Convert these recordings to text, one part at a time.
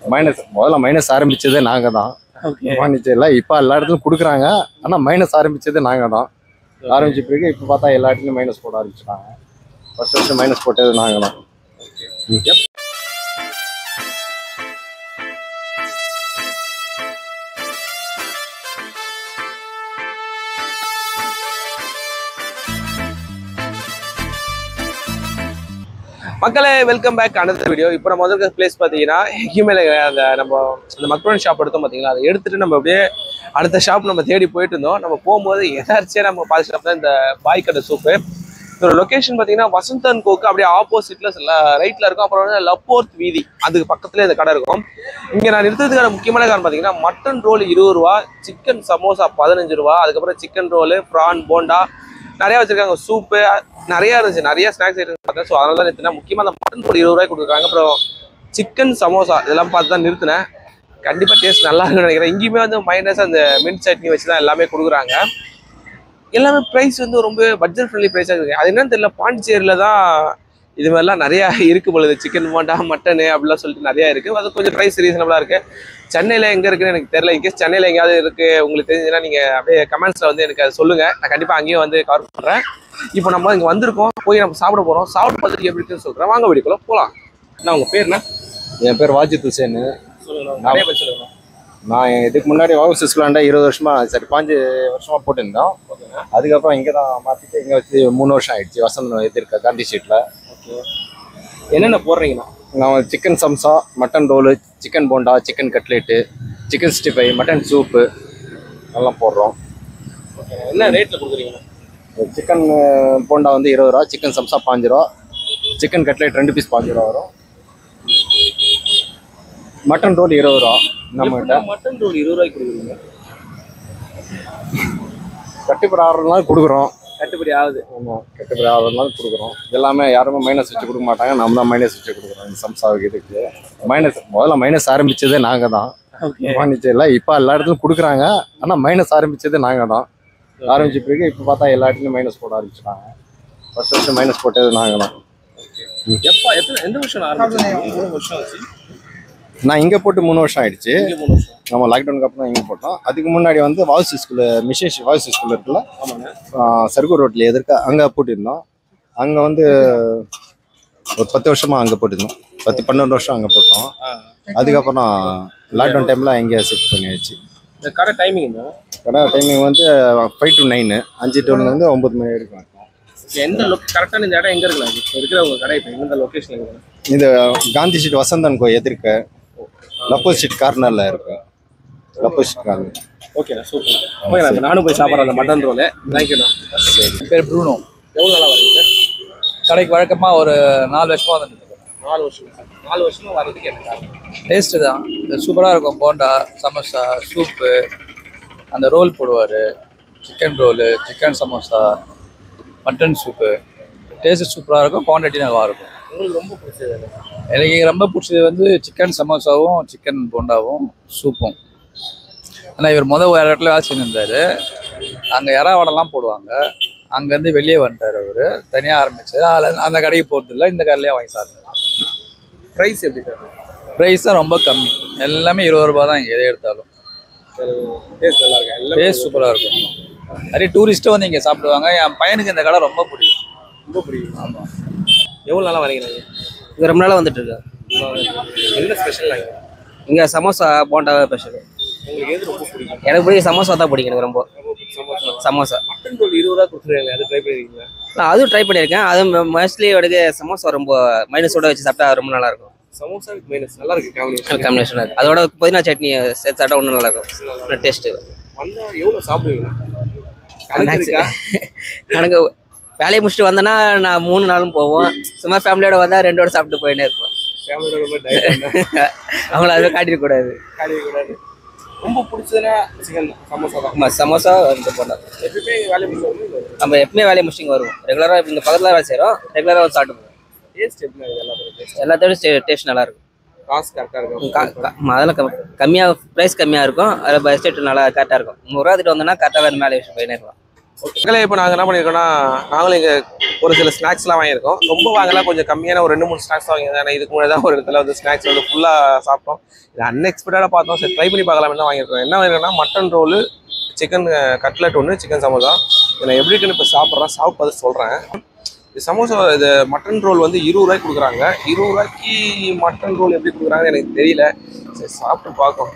Minus முதல்ல minus ஆரம்பிச்சதே நாங்க தான் ஓகே இல்லை இப்போ எல்லா இடத்துலையும் கொடுக்குறாங்க ஆனா மைனஸ் ஆரம்பிச்சதே நாங்க தான் ஆரம்பிச்ச பிறகு இப்போ பார்த்தா எல்லா இடத்துலையும் மைனஸ் போட ஆரம்பிச்சிட்டாங்க ஃபர்ஸ்ட் ஃபர்ஸ்ட் மைனஸ் போட்டது நாங்க தான் மக்களே வெல்கம் பேக் அனதர் வீடியோ இப்போ நம்ம வந்திருக்க பிளேஸ் பார்த்தீங்கன்னா ஹியூமேல அந்த நம்ம அந்த மக்ரோன் ஷாப் எடுத்தோம் பார்த்தீங்களா அதை எடுத்துட்டு நம்ம அப்படியே அடுத்த ஷாப் நம்ம தேடி போயிட்டு இருந்தோம் நம்ம போகும்போது எதாச்சியாக நம்ம பார்த்த ஷாப் தான் இந்த பாய் கடை சூப்பு இதோட லொகேஷன் பார்த்தீங்கன்னா வசந்தன் கோக்கு அப்படியே ஆப்போசிட்ல ரைட்ல இருக்கும் அப்புறம் வந்து லப்போர்த் வீதி அதுக்கு பக்கத்துல இந்த கடை இருக்கும் இங்க நான் நிறுத்ததுக்கான முக்கியமான காரணம் பார்த்தீங்கன்னா மட்டன் ரோல் இருபது ரூபா சிக்கன் சமோசா பதினஞ்சு ரூபா அதுக்கப்புறம் சிக்கன் ரோலு ப்ரான் போண்டா நிறைய வச்சிருக்காங்க சூப்பு நிறைய இருந்துச்சு நிறைய ஸ்நாக்ஸ் ஐட்டம்ஸ் பார்த்தேன் ஸோ அதனால தான் நிறுத்தினேன் முக்கியமாக அந்த மட்டன் ஒரு இருபது ரூபாய் கொடுத்துருக்காங்க அப்புறம் சிக்கன் சமோசா இதெல்லாம் பார்த்து தான் நிறுத்தினேன் கண்டிப்பாக டேஸ்ட் நல்லா இருக்கும்னு நினைக்கிறேன் இங்கேயுமே வந்து மைனஸ் அந்த மின்ட் சட்னி வச்சு தான் எல்லாமே கொடுக்குறாங்க எல்லாமே ப்ரைஸ் வந்து ரொம்ப பட்ஜெட் ஃப்ரெண்ட்லி ப்ரைஸாக இருக்குது அது என்னன்னு தெரியல பாண்டிச்சேரியில் தான் இது மாதிரிலாம் நிறையா இருக்கு பொழுது சிக்கன் போண்டா மட்டனு அப்படிலாம் சொல்லிட்டு நிறையா இருக்குது அது கொஞ்சம் ப்ரைஸ் ரீசனபிளாக இருக்குது சென்னையில் எங்கே இருக்குன்னு எனக்கு தெரியல இன்கேஸ் சென்னையில் எங்கேயாவது இருக்குது உங்களுக்கு தெரிஞ்சுன்னா நீங்கள் அப்படியே கமெண்ட்ஸில் வந்து எனக்கு அதை சொல்லுங்கள் நான் கண்டிப்பாக அங்கேயும் வந்து கவர் பண்ணுறேன் இப்போ நம்ம இங்கே வந்திருக்கோம் போய் நம்ம சாப்பிட போகிறோம் சாப்பிட பார்த்துட்டு எப்படி இருக்குன்னு சொல்கிறேன் வாங்க வீடியோக்குள்ள போகலாம் நான் உங்கள் பேர் என்ன என் பேர் வாஜித் ஹுசேன் சொல்லுங்க நிறைய பேர் சொல்லுங்க நான் இதுக்கு முன்னாடி வாவு சிஸ்லாண்டா இருபது வருஷமா சரி பாஞ்சு வருஷமா போட்டிருந்தோம் அதுக்கப்புறம் இங்கே தான் மாற்றிட்டு இங்கே வச்சு மூணு வருஷம் ஆயிடுச்சு வசந்த் எதிர்க்க காந்தி ஸ்ட்ரீட்டில் என்னென்ன போடுறீங்கண்ணா நான் chicken samosa mutton roll chicken bonda chicken cutlet chicken sixty five mutton soup எல்லாம் போடுறோம் என்ன ரேட்டில் கொடுக்குறீங்கண்ணா சிக்கன் போண்டா வந்து இருபது ரூபா சிக்கன் சம்சா பாஞ்சு ரூபா சிக்கன் கட்லெட் ரெண்டு பீஸ் பாஞ்சு ரூபா வரும் மட்டன் ரோல் இருபது ரூபா நம்மகிட்ட மட்டன் ரோல் இருபது ரூபாய்க்கு கொடுக்குறீங்க கட்டுப்படி ஆடுறதுனால கொடுக்குறோம் கட்டுப்படி ஆகுது ஆமாம் கட்டுப்படி ஆடுறதுனால கொடுக்குறோம் எல்லாமே யாருமே மைனஸ் வச்சு கொடுக்க மாட்டாங்க நம்ம தான் மைனஸ் வச்சு கொடுக்குறோம் இந்த சம்சாவுக்கு இதுக்கு மைனஸ் முதல்ல மைனஸ் ஆரம்பிச்சதே நாங்கள் தான் ஓகே பாண்டிச்சேரியில் இப்போ எல்லா இடத்துலையும் கொடுக்குறாங்க ஆனால் மைனஸ் ஆரம்பிச்சதே நாங்கள் தான் ஆரம்பிச்ச பிறகு இப்போ பார்த்தா எல்லா இடத்துலையும் மைனஸ் போட ஆரம்பிச்சிட்டாங்க ஃபர்ஸ்ட் ஃபர்ஸ்ட் மைனஸ் போட்டது நாங்கள் தான் எப்போ எத்தனை எந்த வருஷம் ஆரம்பிச்சீங்க மூணு வருஷம் ஆச்சு நான் இங்கே போட்டு மூணு வருஷம் ஆயிடுச்சு இங்கே மூணு வருஷம் நம்ம லாக்டவுனுக்கு அப்புறம் தான் இங்கே போட்டோம் அதுக்கு முன்னாடி வந்து வாய்ஸ் ஸ்கூலு மிஷேஷ் வாய்ஸ் ஸ்கூல் இருக்குல்ல ஆமாங்க சர்கூர் ரோட்டில் எதிர்க்க அங்கே போட்டிருந்தோம் அங்கே வந்து ஒரு பத்து வருஷமாக அங்கே போட்டிருந்தோம் பத்து பன்னெண்டு வருஷம் அங்கே போட்டோம் அதுக்கப்புறம் லாக்டவுன் டைமில் இங்கே ஷிஃப்ட் பண்ணியாச்சு இந்த கடை டைமிங் என்ன கடை டைமிங் வந்து ஃபைவ் டு நைனு அஞ்சு டூலேருந்து ஒம்பது மணி வரைக்கும் இருக்கும் எந்த லொக் கரெக்டான இந்த இடம் எங்க இருக்குண்ணா இப்போ இருக்கிற உங்க கடை இப்போ எந்த லொகேஷன் இருக்குண்ணா இது காந்தி ஸ்ட்ரீட் வசந்தன் கோ எதிர்க்க லப்போ ஸ்ட்ரீட் கார்னரில் இருக்கு லப்போ ஸ்ட்ரீட் கார்னர் ஓகேண்ணா சூப்பர் ஓகேண்ணா நானும் போய் சாப்பிட்றேன் அந்த மட்டன் ரோலு தேங்க்யூண்ணா என் பேர் ப்ரூனோ எவ்வளோ நாளாக வரீங்க சார் கடைக்கு வழக்கமாக ஒரு நாலு வருஷமாக வந்துட்டு இருக்கேன் நாலு வருஷம் சார் நாலு வருஷமா வர்றதுக்கு என்ன காரணம் டேஸ்ட்டு தான் சூப்பராக இருக்கும் போண்டா சமோசா சூப்பு அந்த ரோல் போடுவார் chicken roll chicken samosa mutton soup taste சூப்பராக இருக்கும் குவான்டிட்டி நல்லா இருக்கும் உங்களுக்கு ரொம்ப பிடிச்சது என்ன? எனக்கு ரொம்ப பிடிச்சது வந்து சிக்கன் சமோசாவும் சிக்கன் போண்டாவும் சூப்பும் ஆனால் இவர் முதல் வேறு இடத்துல வேலை செஞ்சிருந்தார் அங்கே இறா வடைலாம் போடுவாங்க அங்கேருந்து வெளியே வந்துட்டார் அவர் தனியாக ஆரம்பிச்சார் அதில் அந்த கடைக்கு போகிறதில்ல இந்த கடையிலே வாங்கி சாப்பிடுறாரு ப்ரைஸ் எப்படி சார் ப்ரைஸ் தான் ரொம்ப கம்மி எல்லாமே இருபது ரூபா தான் இங்கே எதை எடுத்தாலும் டேஸ்ட் நல்லா இருக்கு எல்லாம் டேஸ்ட் சூப்பராக இருக்கும் நிறைய டூரிஸ்ட்டும் வந்து இங்கே சாப்பிடுவாங்க என் பையனுக்கு இந்த கடை ரொம்ப பிடிக்கும் ரொம்ப பிடிக்கும் ஆமாம் எவ்வளோ நாளாக வரீங்க நீங்கள் இங்கே ரொம்ப நாளாக வந்துட்டு இருக்கேன் என்ன ஸ்பெஷல் நாங்கள் இங்கே சமோசா போண்டா ஸ்பெஷல் உங்களுக்கு எது ரொம்ப பிடிக்கும் எனக்கு பிடிக்கும் சமோசா தான் பிடிக்கும் எனக்கு ரொம்ப ரொம்ப பிடிச்ச சமோசா சமோசா மட்டன் ரோல் இருபது ரூபா கொடுத்துருக்காங்க அது ட்ரை பண்ணிருக்கீங்களா நான் அதுவும் ட்ரை பண்ணியிருக்கேன் அதுவும் மோஸ்ட்லி எனக்கு சமோசா ரொம்ப மைனஸோட வச்சு சாப்பிட்டா ரொம்ப நல்லா இருக்கும் சமோசா வித் மைனஸ் நல்லா இருக்கு காம்பினேஷன் காம்பினேஷன் இருக்கு அதோட புதினா சட்னி சேர்த்து சாப்பிட்டா இன்னும் நல்லா இருக்கும் டேஸ்ட்டு வந்தா எவ்வளோ சாப்பிடுவீங்க கணக்கு இருக்கா எனக்கு வேலையை முடிச்சுட்டு வந்தேன்னா நான் மூணு நாளும் போவோம் சும்மா ஃபேமிலியோட வந்தால் ரெண்டோட சாப்பிட்டு போயிட்டே இருப்போம் ஃபேமிலியோட ரொம்ப டயட் அவங்கள அதுவே காட்டிடக்கூடாது காலையில் கூடாது ரொம்ப பிடிச்சதுன்னா சிக்கன் சமோசா தான் ஆமாம் சமோசா வந்து போண்டா எப்பயுமே வேலை முடிச்சவங்க நம்ம எப்பவுமே வேலையை முடிச்சுட்டு இங்க வருவோம் ரெகுலராக இங்கே பக்கத்தில் வேலை செய்கிறோம் ரெகுலராக வந்து சாப்பிட்டு போவோம் டேஸ்ட் எப்படி இருக்கு எல்லாத்தோட டேஸ்ட் எல்லாத்தோட டேஸ்ட் நல்லா இருக்கும் காசு கரெக்டாக இருக்கும் க- க- ம, அதெல்லாம் கம் கம்மியாக ப்ரைஸ் கம்மியாக இருக்கும் அதில் பட்ஜெட் நல்லா கரெக்டாக இருக்கும் நூறுரூவா திட்டு வந்தோன்னா கரெக்டாக வேறு மேலே வச்சு போயினே இருக்கலாம் மக்களே இப்போ நாங்கள் என்ன பண்ணியிருக்கோம்னா நாங்களும் இங்கே ஒரு சில ஸ்நாக்ஸ்லாம் வாங்கியிருக்கோம் ரொம்ப வாங்கலாம் கொஞ்சம் கம்மியான ஒரு ரெண்டு மூணு ஸ்நாக்ஸ் வாங்கியிருந்தேன் ஏன்னா இதுக்கு முன்னாடி தான் ஒரு இடத்துல வந்து ஸ்நாக்ஸ் வந்து ஃபுல்லாக சாப்பிட்டோம் இது அன்எக்ஸ்பெக்டடாக பார்த்தோம் சரி ட்ரை பண்ணி பார்க்கலாம்னு தான் வாங்கியிருக்கோம் என்ன வாங்கியிருக்கோம்னா மட்டன் ரோலு சிக்கன் கட்லெட் ஒன்று சிக்கன் சமோசா இதை நான் எப்படி இருக்குன்னு இப்போ சாப்பிட்றேன் சாப்பிட்டு பார்த்து சொல்கிறேன் இது சமோசா இது மட்டன் ரோல் வந்து இருபது ரூபாய்க்கு கொடுக்குறாங்க இருபது ரூபாய்க்கு மட்டன் ரோல் எப்படி கொடுக்குறாங்கன்னு எனக்கு தெரியல சரி சாப்பிட்டு பார்ப்போம்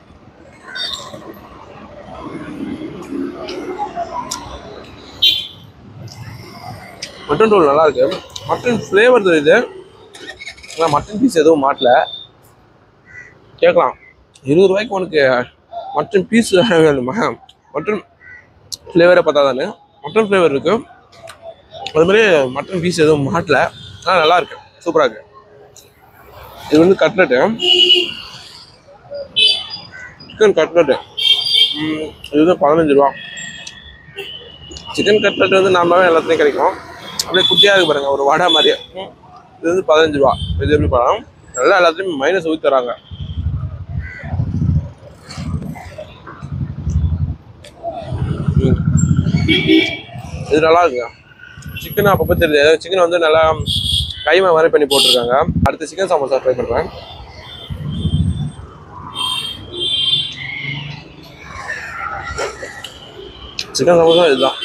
மட்டன் ரோல் நல்லா இருக்கு மட்டன் ஃப்ளேவர் தெரியுது ஆனால் மட்டன் பீஸ் எதுவும் மாட்டல கேட்கலாம் இருபது ரூபாய்க்கு உனக்கு மட்டன் பீஸ் வேணுமா மட்டன் ஃப்ளேவரை பார்த்தா தானே மட்டன் ஃப்ளேவர் இருக்கு அது மாதிரி மட்டன் பீஸ் எதுவும் மாட்டல ஆனால் நல்லா இருக்கு சூப்பராக இருக்கு இது வந்து கட்லெட்டு சிக்கன் கட்லெட்டு இது வந்து பதினஞ்சு ரூபா சிக்கன் கட்லெட் வந்து நார்மலாகவே எல்லாத்துலேயும் கிடைக்கும் அப்படியே குட்டியாக இருக்கு பாருங்க ஒரு வடை மாதிரியே ம். இது வந்து பதினஞ்சு ரூபா இது எப்படி படம் நல்லா எல்லாத்துலேயும் மைனஸ் ஊற்றி தராங்க ம். இது நல்லா இருக்குங்க சிக்கன் அப்பப்போ தெரியுது சிக்கன் வந்து நல்லா கைமா மாதிரி பண்ணி போட்டிருக்காங்க அடுத்து சிக்கன் சமோசா ட்ரை பண்ணுறேன் சிக்கன் சமோசா இதுதான்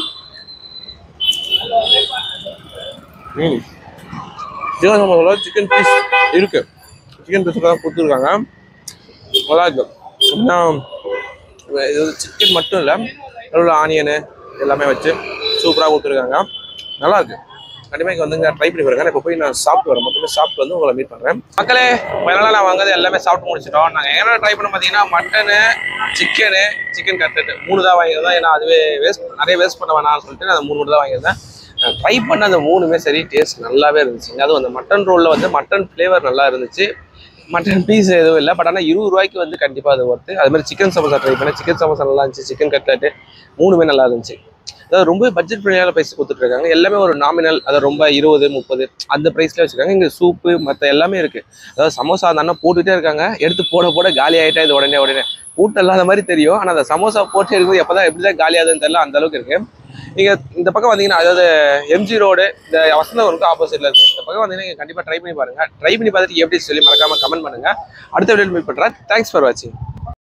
ம் சிக்கன் சமோசால சிக்கன் பீஸ் இருக்கு சிக்கன் பீஸ் தான் கொடுத்துருக்காங்க நல்லா இருக்கு ஏன்னா இது சிக்கன் மட்டும் இல்லை நடுவில் ஆனியனு எல்லாமே வச்சு சூப்பராக கொடுத்துருக்காங்க நல்லா இருக்கு கண்டிப்பாக இங்கே வந்துங்க ட்ரை பண்ணி பாருங்க நான் இப்போ போய் நான் சாப்பிட்டு வரேன் மொத்தமே சாப்பிட்டு வந்து உங்களை மீட் பண்ணுறேன் மக்களே ஃபைனலாக நான் வாங்குறது எல்லாமே சாப்பிட்டு முடிச்சிட்டோம் நாங்கள் என்ன ட்ரை பண்ண பார்த்தீங்கன்னா மட்டனு சிக்கனு சிக்கன் கட்லெட் மூணு தான் வாங்கியிருந்தோம் ஏன்னா அதுவே வேஸ்ட் நிறைய வேஸ்ட் பண்ண வேணாம்னு சொல்லிட்டு நான் அந்த மூணு மட்டும் தான் வாங்கியிருந்தேன் ட்ரை பண்ண அந்த மூணுமே சரி டேஸ்ட் நல்லாவே இருந்துச்சுங்க அதுவும் அந்த மட்டன் ரோலில் வந்து மட்டன் ஃப்ளேவர் நல்லா இருந்துச்சு மட்டன் பீஸ் எதுவும் இல்லை பட் ஆனால் இருபது ரூபாய்க்கு வந்து கண்டிப்பாக அது ஒர்த்து அது மாதிரி சிக்கன் சமோசா ட்ரை பண்ணேன் சிக்கன் சமோசா நல்லா இருந்துச்சு சிக்கன் கட்லெட்டு மூணுமே நல்லா இருந்துச்சு அதாவது ரொம்ப பட்ஜெட் ஃப்ரெண்ட்லியான ப்ரைஸ் கொடுத்துட்ருக்காங்க எல்லாமே ஒரு நாமினல் அது ரொம்ப இருபது முப்பது அந்த ப்ரைஸ்ல வச்சுருக்காங்க இங்கே சூப்பு மற்ற எல்லாமே இருக்குது அதாவது சமோசா அந்த அண்ணன் போட்டுகிட்டே இருக்காங்க எடுத்து போட போட காலி ஆகிட்டா இது உடனே உடனே கூட்டம் இல்லாத மாதிரி தெரியும் ஆனால் அந்த சமோசா போட்டு இருக்கும்போது எப்போ தான் எப்படி தான் காலி ஆகுதுன்னு தெரியல அந்த அளவுக்கு இருக்குது நீங்கள் இந்த பக்கம் வந்தீங்கன்னா அதாவது எம்ஜி ரோடு இந்த வசந்தவருக்கு ஆப்போசிட்ல இருக்கு இந்த பக்கம் வந்தீங்கன்னா நீங்க கண்டிப்பாக ட்ரை பண்ணி பாருங்க ட்ரை பண்ணி பார்த்துட்டு எப்படி சொல்லி மறக்காம கமெண்ட் பண்ணுங்க அடுத்த வீடியோ மீட் பண்ணுறேன் தேங்க்ஸ் ஃபார் வாட்சிங்